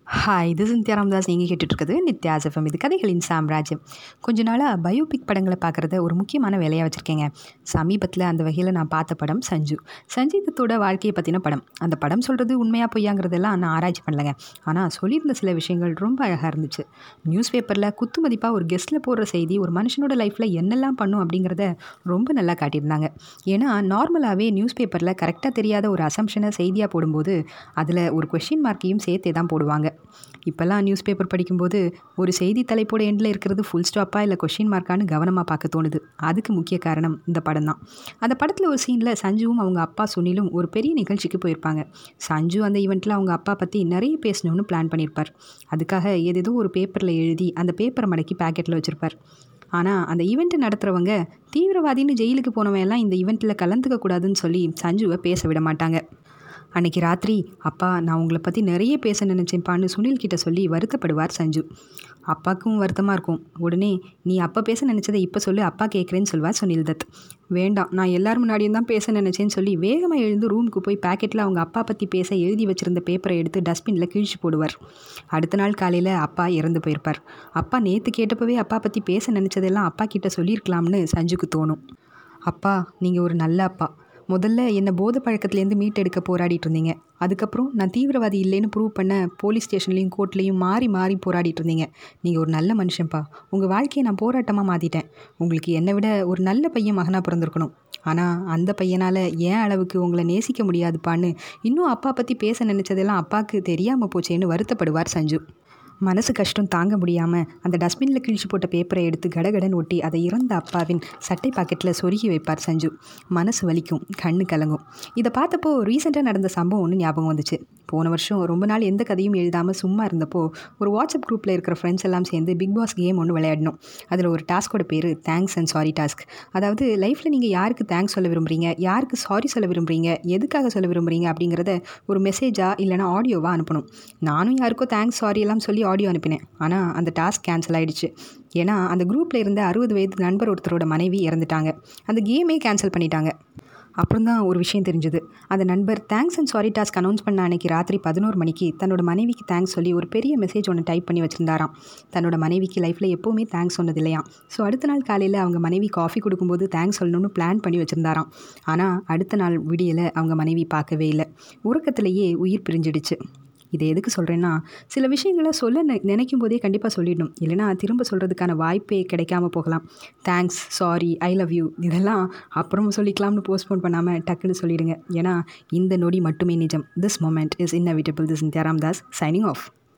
hi இது சிந்தியா ராமதாஸ் நீங்கள் கேட்டுட்ருக்குது Nithya's FM இது கதைகளின் சாம்ராஜ்யம் கொஞ்ச நாளாக பயோபிக் படங்களை பார்க்குறத ஒரு முக்கியமான வேலையாக வச்சுருக்கேங்க சமீபத்தில் அந்த வகையில் நான் பார்த்த படம் சஞ்சு சஞ்சய் தத்தோட வாழ்க்கையை பற்றின படம் அந்த படம் சொல்கிறது உண்மையாக பொய்யாங்கிறதெல்லாம் நான் ஆராய்ச்சி பண்ணலைங்க ஆனால் சொல்லியிருந்த சில விஷயங்கள் ரொம்ப அழகாக இருந்துச்சு நியூஸ் பேப்பரில் குத்து மதிப்பாக ஒரு கெஸ்ட்டில் போடுற செய்தி ஒரு மனுஷனோட லைஃப்பில் என்னெல்லாம் பண்ணும் அப்படிங்கிறத ரொம்ப நல்லா காட்டியிருந்தாங்க ஏன்னா நார்மலாகவே நியூஸ் பேப்பரில் கரெக்டாக தெரியாத ஒரு அசம்ஷனை செய்தியாக போடும்போது அதில் ஒரு கொஷின் மார்க்கையும் சேர்த்தே தான் போடுவாங்க இப்போல்லாம் நியூஸ் பேப்பர் படிக்கும்போது ஒரு செய்தி தலைப்போட எண்டில் இருக்கிறது ஃபுல் ஸ்டாப்பாக இல்லை கொஷின் மார்க்கான்னு கவனமாக பார்க்க தோணுது அதுக்கு முக்கிய காரணம் இந்த படம் தான் அந்த படத்தில் ஒரு சீனில் சஞ்சுவும் அவங்க அப்பா சுனிலும் ஒரு பெரிய நிகழ்ச்சிக்கு போயிருப்பாங்க சஞ்சு அந்த ஈவெண்ட்டில் அவங்க அப்பா பற்றி நிறைய பேசணும்னு பிளான் பண்ணியிருப்பார் அதுக்காக ஏதேதோ ஒரு பேப்பரில் எழுதி அந்த பேப்பரை மடக்கி பேக்கெட்டில் வச்சுருப்பார் ஆனால் அந்த ஈவெண்ட்டை நடத்துகிறவங்க தீவிரவாதின்னு ஜெயிலுக்கு போனவன் எல்லாம் இந்த ஈவெண்ட்டில் கலந்துக்க கூடாதுன்னு சொல்லி சஞ்சுவை பேச விட மாட்டாங்க அன்னைக்கு ராத்திரி அப்பா நான் உங்களை பற்றி நிறைய பேச நினச்சேன்ப்பான்னு சுனில் கிட்ட சொல்லி வருத்தப்படுவார் சஞ்சு அப்பாவுக்கும் வருத்தமாக இருக்கும் உடனே நீ அப்பா பேச நினச்சதை இப்போ சொல்லு அப்பா கேட்குறேன்னு சொல்வார் சுனில் தத் வேண்டாம் நான் எல்லார் முன்னாடியும் தான் பேச நினச்சேன்னு சொல்லி வேகமாக எழுந்து ரூமுக்கு போய் பேக்கெட்டில் அவங்க அப்பா பற்றி பேச எழுதி வச்சிருந்த பேப்பரை எடுத்து டஸ்ட்பினில் கிழிச்சு போடுவார் அடுத்த நாள் காலையில் அப்பா இறந்து போயிருப்பார் அப்பா நேற்று கேட்டப்பவே அப்பா பற்றி பேச நினச்சதெல்லாம் அப்பா கிட்ட சொல்லியிருக்கலாம்னு சஞ்சுக்கு தோணும் அப்பா நீங்கள் ஒரு நல்ல அப்பா முதல்ல என்னை போதை பழக்கத்துலேருந்து மீட்டெடுக்க போராடிட்டு இருந்தீங்க அதுக்கப்புறம் நான் தீவிரவாதி இல்லைன்னு ப்ரூவ் பண்ண போலீஸ் ஸ்டேஷன்லேயும் கோர்ட்லேயும் மாறி மாறி போராடிட்டு இருந்தீங்க நீங்கள் ஒரு நல்ல மனுஷன்ப்பா உங்கள் வாழ்க்கையை நான் போராட்டமாக மாற்றிட்டேன் உங்களுக்கு என்னை விட ஒரு நல்ல பையன் மகனாக பிறந்திருக்கணும் ஆனால் அந்த பையனால் ஏன் அளவுக்கு உங்களை நேசிக்க முடியாதுப்பான்னு இன்னும் அப்பா பற்றி பேச நினச்சதெல்லாம் அப்பாவுக்கு தெரியாமல் போச்சேன்னு வருத்தப்படுவார் சஞ்சு மனசு கஷ்டம் தாங்க முடியாமல் அந்த டஸ்ட்பினில் கிழிச்சு போட்ட பேப்பரை எடுத்து கடகடன் ஒட்டி அதை இறந்த அப்பாவின் சட்டை பாக்கெட்டில் சொருகி வைப்பார் சஞ்சு மனசு வலிக்கும் கண்ணு கலங்கும் இதை பார்த்தப்போ ரீசெண்டாக நடந்த சம்பவம் ஒன்று ஞாபகம் வந்துச்சு போன வருஷம் ரொம்ப நாள் எந்த கதையும் எழுதாமல் சும்மா இருந்தப்போ ஒரு வாட்ஸ்அப் குரூப்பில் இருக்கிற ஃப்ரெண்ட்ஸ் எல்லாம் சேர்ந்து பிக் பாஸ் கேம் ஒன்று விளையாடணும் அதில் ஒரு டாஸ்கோட பேர் தேங்க்ஸ் அண்ட் சாரி டாஸ்க் அதாவது லைஃப்பில் நீங்கள் யாருக்கு தேங்க்ஸ் சொல்ல விரும்புகிறீங்க யாருக்கு சாரி சொல்ல விரும்புகிறீங்க எதுக்காக சொல்ல விரும்புகிறீங்க அப்படிங்கிறத ஒரு மெசேஜாக இல்லைனா ஆடியோவாக அனுப்பணும் நானும் யாருக்கோ தேங்க்ஸ் சாரி எல்லாம் சொல்லி ஆடியோ அனுப்பினேன் ஆனால் அந்த டாஸ்க் கேன்சல் ஆகிடுச்சு ஏன்னா அந்த குரூப்பில் இருந்த அறுபது வயது நண்பர் ஒருத்தரோட மனைவி இறந்துட்டாங்க அந்த கேமே கேன்சல் பண்ணிட்டாங்க அப்புறம் தான் ஒரு விஷயம் தெரிஞ்சது அந்த நண்பர் thanks and sorry task announce பண்ண அன்னைக்கு ராத்திரி பதினோரு மணிக்கு தன்னோட மனைவிக்கு தேங்க்ஸ் சொல்லி ஒரு பெரிய மெசேஜ் ஒன்று டைப் பண்ணி வச்சுருந்தாராம் தன்னோட மனைவிக்கு லைஃப்பில் எப்போவுமே தேங்க்ஸ் சொன்னது இல்லையா ஸோ அடுத்த நாள் காலையில் அவங்க மனைவி காஃபி கொடுக்கும்போது தேங்க்ஸ் சொல்லணும்னு பிளான் பண்ணி வச்சுருந்தாராம் ஆனால் அடுத்த நாள் விடியலை அவங்க மனைவி பார்க்கவே இல்லை உறக்கத்திலேயே உயிர் பிரிஞ்சிடுச்சு இதை எதுக்கு சொல்கிறேன்னா சில விஷயங்களை சொல்ல நெ நினைக்கும் போதே கண்டிப்பாக சொல்லிடணும் இல்லைனா திரும்ப சொல்கிறதுக்கான வாய்ப்பே கிடைக்காம போகலாம் thanks sorry I love you இதெல்லாம் அப்புறம் சொல்லிக்கலாம்னு போஸ்ட்போன் பண்ணாமல் டக்குன்னு சொல்லிடுங்க ஏன்னா இந்த நொடி மட்டுமே நிஜம் this moment is inevitable this in தாஸ் சைனிங் ஆஃப்